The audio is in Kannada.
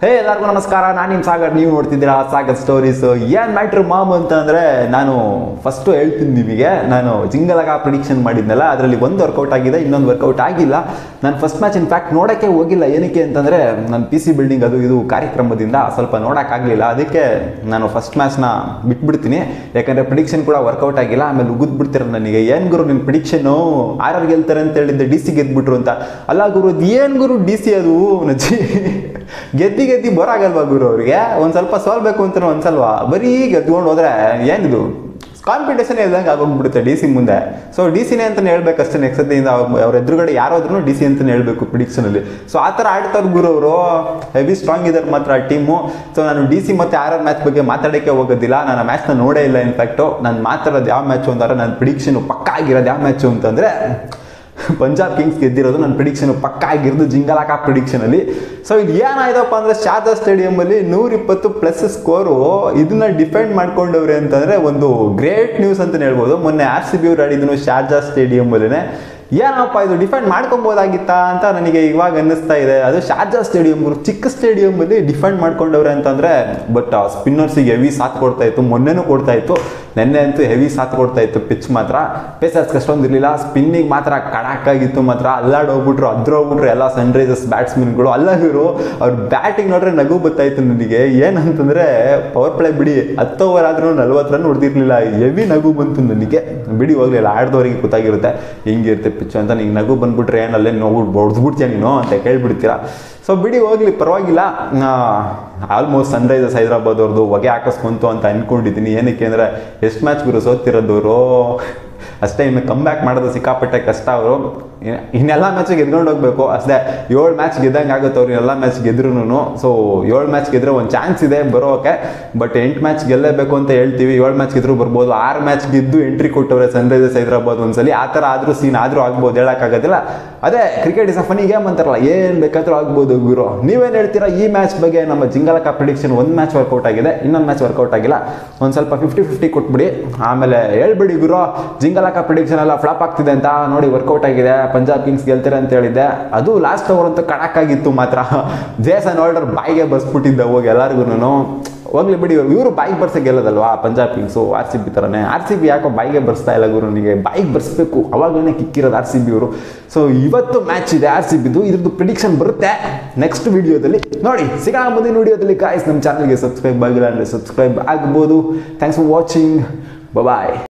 ಹೇ ಎಲ್ಲರಿಗೂ ನಮಸ್ಕಾರ ನಾನು ನಿಮ್ಮ ಸಾಗರ್ ನೀವು ನೋಡ್ತಿದ್ದೀರಾ ಸಾಗರ್ ಸ್ಟೋರೀಸ್ ಏನು ಮ್ಯಾಟ್ರ್ ಮಾಮ್ ಅಂತಂದರೆ ನಾನು ಫಸ್ಟು ಹೇಳ್ತೀನಿ ನಿಮಗೆ ನಾನು ಜಿಂಗಲಾಗ ಪ್ರಿಡಿಕ್ಷನ್ ಮಾಡಿದ್ನಲ್ಲ ಅದರಲ್ಲಿ ಒಂದು ವರ್ಕೌಟ್ ಆಗಿದೆ ಇನ್ನೊಂದು ವರ್ಕೌಟ್ ಆಗಿಲ್ಲ ನಾನು ಫಸ್ಟ್ ಮ್ಯಾಚ್ ಇನ್ಫ್ಯಾಕ್ಟ್ ನೋಡೋಕ್ಕೆ ಹೋಗಿಲ್ಲ ಏನಕ್ಕೆ ಅಂತಂದರೆ ನನ್ನ ಪಿ ಸಿ ಬಿಲ್ಡಿಂಗ್ ಅದು ಇದು ಕಾರ್ಯಕ್ರಮದಿಂದ ಸ್ವಲ್ಪ ನೋಡೋಕ್ಕಾಗಲಿಲ್ಲ ಅದಕ್ಕೆ ನಾನು ಫಸ್ಟ್ ಮ್ಯಾಚ್ನ ಬಿಟ್ಬಿಡ್ತೀನಿ ಯಾಕಂದರೆ ಪ್ರಿಡಿಕ್ಷನ್ ಕೂಡ ವರ್ಕೌಟ್ ಆಗಿಲ್ಲ ಆಮೇಲೆ ಉಗಿದ್ ಬಿಡ್ತಿರ ನನಗೆ ಏನು ಗುರು ನಿನ್ನ ಪ್ರಿಡಿಕ್ಷನು ಆರ್ ಆರ್ ಗೆಲ್ತಾರೆ ಅಂತ ಹೇಳಿದ್ದೆ ಡಿ ಸಿ ಗೆದ್ಬಿಟ್ರು ಅಂತ ಅಲ್ಲ ಗುರು ಏನು ಗುರು ಡಿ ಸಿ ಅದು ನಜ್ಜಿ ಗೆದ್ದಿ ಗೆದ್ದಿ ಬರಾಗಲ್ವಾ ಗುರು ಅವ್ರಿಗೆ ಒಂದು ಸ್ವಲ್ಪ ಸೋಲ್ಬೇಕು ಅಂತ ಒಂದ್ಸಲ್ವಾ ಬರೀ ಗೆದ್ಕೊಂಡು ಹೋದ್ರೆ ಏನಿದು ಕಾನ್ಫಿಡೇಷನ್ ಇಲ್ದಂಗೆ ಆಗೋಗ್ಬಿಡುತ್ತೆ ಡಿ ಸಿ ಮುಂದೆ ಸೊ ಡಿ ಸಿನೇ ಅಂತಲೇ ಹೇಳ್ಬೇಕಷ್ಟೇ ನೆಕ್ಸ್ಟ್ ಸತಿಯಿಂದ ಅವ್ರ ಎದುರುಗಡೆ ಯಾರಾದ್ರೂ ಡಿ ಸಿ ಅಂತಲೇ ಹೇಳ್ಬೇಕು ಪ್ರಿಡಿಕ್ಷನಲ್ಲಿ ಸೊ ಆ ಥರ ಆಡ್ತಾರೆ ಗುರು ಅವರು ಹೆವಿ ಸ್ಟ್ರಾಂಗ್ ಇದ್ದಾರೆ ಮಾತ್ರ ಆ ಟೀಮು ಸೊ ನಾನು ಡಿ ಸಿ ಮತ್ತು ಆರ್ ಆರ್ ಮ್ಯಾಚ್ ಬಗ್ಗೆ ಮಾತಾಡೋಕ್ಕೆ ಹೋಗೋದಿಲ್ಲ ನಾನು ಆ ಮ್ಯಾಚ್ನ ನೋಡೇ ಇಲ್ಲ ಇನ್ಫ್ಯಾಕ್ಟು ನಾನು ಮಾತಾಡೋದು ಯಾವ ಮ್ಯಾಚು ಅಂತಾರೆ ನನ್ನ ಪ್ರಿಡಿಕ್ಷನು ಪಕ್ಕ ಆಗಿರೋದು ಯಾವ ಮ್ಯಾಚು ಅಂತಂದರೆ ಪಂಜಾಬ್ ಕಿಂಗ್ಸ್ ಗೆದ್ದಿರೋದು ನನ್ನ ಪ್ರಿಡಿಕ್ಷನ್ ಪಕ್ಕ ಆಗಿರೋದು ಜಿಂಗಲಾಕ ಪ್ರಿಡಿಕ್ಷನಲ್ಲಿ ಸೊ ಇದು ಏನಾಯ್ತಪ್ಪ ಅಂದರೆ ಶಾರದಾ ಸ್ಟೇಡಿಯಮಲ್ಲಿ ನೂರಿಪ್ಪತ್ತು ಪ್ಲಸ್ ಸ್ಕೋರು ಇದನ್ನ ಡಿಫೆಂಡ್ ಮಾಡ್ಕೊಂಡವ್ರೆ ಅಂತಂದರೆ ಒಂದು ಗ್ರೇಟ್ ನ್ಯೂಸ್ ಅಂತಲೇ ಹೇಳ್ಬೋದು ಮೊನ್ನೆ ಆರ್ ಸಿ ಬಿ ಅವ್ರು ಆಡಿದ್ರು ಶಾರ್ಜಾ ಸ್ಟೇಡಿಯಮಲ್ಲೇ ಏನಪ್ಪ ಇದು ಡಿಫೆಂಡ್ ಮಾಡ್ಕೊಬೋದಾಗಿತ್ತಾ ಅಂತ ನನಗೆ ಇವಾಗ ಅನ್ನಿಸ್ತಾ ಇದೆ ಅದು ಶಾರ್ಜಾ ಸ್ಟೇಡಿಯಂ ಚಿಕ್ಕ ಸ್ಟೇಡಿಯಮಲ್ಲಿ ಡಿಫೆಂಡ್ ಮಾಡ್ಕೊಂಡವ್ರೆ ಅಂತಂದರೆ ಬಟ್ ಸ್ಪಿನ್ನರ್ಸಿಗೆ ಹೆವಿ ಸಾಥ್ ಕೊಡ್ತಾ ಇತ್ತು ಮೊನ್ನೆನೂ ಕೊಡ್ತಾ ಇತ್ತು ನೆನ್ನೆ ಅಂತೂ ಹೆವಿ ಸಾಥ್ ಕೊಡ್ತಾ ಇತ್ತು ಪಿಚ್ ಮಾತ್ರ ಪೇಸರ್ಸ್ ಅಷ್ಟೊಂದು ಇರಲಿಲ್ಲ ಸ್ಪಿನ್ನಿಗೆ ಮಾತ್ರ ಕಡಾಕಾಗಿತ್ತು ಮಾತ್ರ ಅಲ್ಲಾಡೋಗ್ಬಿಟ್ರು ಅದ್ರೋಗ್ಬಿಟ್ರು ಎಲ್ಲ ಸನ್ರೈಸರ್ಸ್ ಬ್ಯಾಟ್ಸ್ಮನ್ಗಳು ಅಲ್ಲಾಗಿರು ಅವ್ರ ಬ್ಯಾಟಿಂಗ್ ನೋಡ್ರೆ ನಗು ಬರ್ತಾಯಿತ್ತು ನನಗೆ ಏನಂತಂದರೆ ಪವರ್ ಪ್ಲೇ ಬಿಡಿ ಹತ್ತು ಓವರ್ ಆದ್ರೂ ನಲ್ವತ್ತು ರನ್ ಹೊಡೆದಿರ್ಲಿಲ್ಲ ಹೆವಿ ನಗು ಬಂತು ನನಗೆ ಬಿಡಿ ಹೋಗ್ಲಿಲ್ಲ ಆಡ್ದವ್ರಿಗೆ ಗೊತ್ತಾಗಿರುತ್ತೆ ಹಿಂಗಿರುತ್ತೆ ಪಿಚ್ಚು ಅಂತ ನಿಂಗೆ ನಗು ಬಂದ್ಬಿಟ್ರೆ ಏನಲ್ಲೇ ನೋವು ಹೊಡೆದ್ಬಿಡ್ತೀಯ ನೀನು ಅಂತ ಕೇಳ್ಬಿಡ್ತೀರಾ ಸೊ ಬಿಡಿ ಹೋಗ್ಲಿ ಪರವಾಗಿಲ್ಲ ಆಲ್ಮೋಸ್ಟ್ ಸನ್ರೈಸರ್ಸ್ ಹೈದರಾಬಾದ್ ಅವ್ರದ್ದು ಹೊಗೆ ಹಾಕಿಸ್ಕೊಂತು ಅಂತ ಅನ್ಕೊಂಡಿದ್ದೀನಿ ಏನಕ್ಕೆ ಅಂದರೆ ಎಷ್ಟು ಮ್ಯಾಚ್ ಗುರು ಸೋತಿರೋದವರು ಅಷ್ಟೇ ಇನ್ನು ಕಮ್ ಬ್ಯಾಕ್ ಮಾಡೋದು ಸಿಕ್ಕಾಪಟ್ಟೆ ಕಷ್ಟ ಅವರು ಇನ್ನೆಲ್ಲ ಮ್ಯಾಚ್ ಗೆದ್ಕೊಂಡು ಹೋಗ್ಬೇಕು ಅಷ್ಟೇ ಏಳು ಮ್ಯಾಚ್ ಗೆದ್ದಂಗೆ ಆಗುತ್ತೆ ಅವ್ರು ಎಲ್ಲ ಮ್ಯಾಚ್ ಗೆದ್ರೂ ಸೊ ಏಳು ಮ್ಯಾಚ್ ಗೆದ್ರೆ ಒಂದು ಚಾನ್ಸ್ ಇದೆ ಬರೋಕೆ ಬಟ್ ಎಂಟು ಮ್ಯಾಚ್ ಗೆಲ್ಲೇಬೇಕು ಅಂತ ಹೇಳ್ತೀವಿ ಏಳು ಮ್ಯಾಚ್ ಗೆದ್ರು ಬರ್ಬೋದು ಆರು ಮ್ಯಾಚ್ ಗೆದ್ದು ಎಂಟ್ರಿ ಕೊಟ್ಟವ್ರೆ ಸನ್ರೈಸರ್ಸ್ ಹೈದರಾಬಾದ್ ಒಂದ್ಸಲಿ ಆ ಥರ ಆದರೂ ಸೀನ್ ಆದರೂ ಆಗ್ಬೋದು ಹೇಳೋಕ್ಕಾಗೋದಿಲ್ಲ ಅದೇ cricket is a funny game ಅಂತಾರಲ್ಲ ಏನು ಬೇಕಾದರೂ ಆಗ್ಬೋದು ಗುರು ನೀವೇನು ಹೇಳ್ತೀರಾ ಈ ಮ್ಯಾಚ್ ಬಗ್ಗೆ ನಮ್ಮ ಜಿಂಗಲಕ ಪ್ರಿಡಿಕ್ಷನ್ ಒಂದು ಮ್ಯಾಚ್ ವರ್ಕೌಟ್ ಆಗಿದೆ ಇನ್ನೊಂದು ಮ್ಯಾಚ್ ವರ್ಕೌಟ್ ಆಗಿಲ್ಲ ಒಂದು ಸ್ವಲ್ಪ ಫಿಫ್ಟಿ ಫಿಫ್ಟಿ ಕೊಟ್ಬಿಡಿ ಆಮೇಲೆ ಹೇಳ್ಬಿಡಿ ಗುರು ಜಿಂಗಲಕ ಪ್ರಿಡಿಕ್ಷನ್ ಎಲ್ಲ ಫ್ಲಾಪ್ ಆಗ್ತಿದೆ ಅಂತ ನೋಡಿ ವರ್ಕೌಟ್ ಆಗಿದೆ ಪಂಜಾಬ್ ಕಿಂಗ್ಸ್ ಗೆಲ್ತಾರೆ ಅಂತ ಹೇಳಿದ್ದೆ ಅದು ಲಾಸ್ಟ್ ಓವರ್ ಅಂತೂ ಕಡಕ್ಕಾಗಿತ್ತು ಮಾತ್ರ ಜೇಸನ್ ಆಲ್ಡರ್ ಬಾಯಿಗೆ ಬರ್ಸ್ಬಿಟ್ಟಿದ್ದ ಹೋಗಿ ಎಲ್ಲರಿಗೂ ಹೋಗ್ಲಿ ಬಿಡಿ ಇವರು ಬಾಯಿಗೆ ಬರ್ಸೆ ಗೆಲ್ಲೋದಲ್ವಾ Punjab Kings R C B ಥರನೇ ಆರ್ ಸಿ ಬಿ ಯಾಕೋ ಬಾಯಿಗೆ ಬರ್ಸ್ತಾ ಇಲ್ಲ ಗುರುನಿಗೆ ಬಾಯಿಗೆ ಬರ್ಸ್ಬೇಕು ಅವಾಗಲೇ ಕಿಕ್ಕಿರೋದು ಆರ್ ಸಿ ಬಿ ಅವರು ಸೊ ಇವತ್ತು ಮ್ಯಾಚ್ ಇದೆ ಆರ್ ಸಿ ಬಿದು ಇದ್ರದ್ದು ಪ್ರಿಡಿಕ್ಷನ್ ಬರುತ್ತೆ ನೆಕ್ಸ್ಟ್ ವಿಡಿಯೋದಲ್ಲಿ ನೋಡಿ ಸಿಗೋಣ ಮುಂದಿನ ವಿಡಿಯೋದಲ್ಲಿ ಕಾಯ್ಸ್ ನಮ್ಮ ಚಾನಲ್ಗೆ ಸಬ್ಸ್ಕ್ರೈಬ್ ಆಗಿಲ್ಲ ಅಂದರೆ ಸಬ್ಸ್ಕ್ರೈಬ್ ಆಗ್ಬೋದು ಥ್ಯಾಂಕ್ಸ್ ಫಾರ್ ವಾಚಿಂಗ್ ಬಾಯ್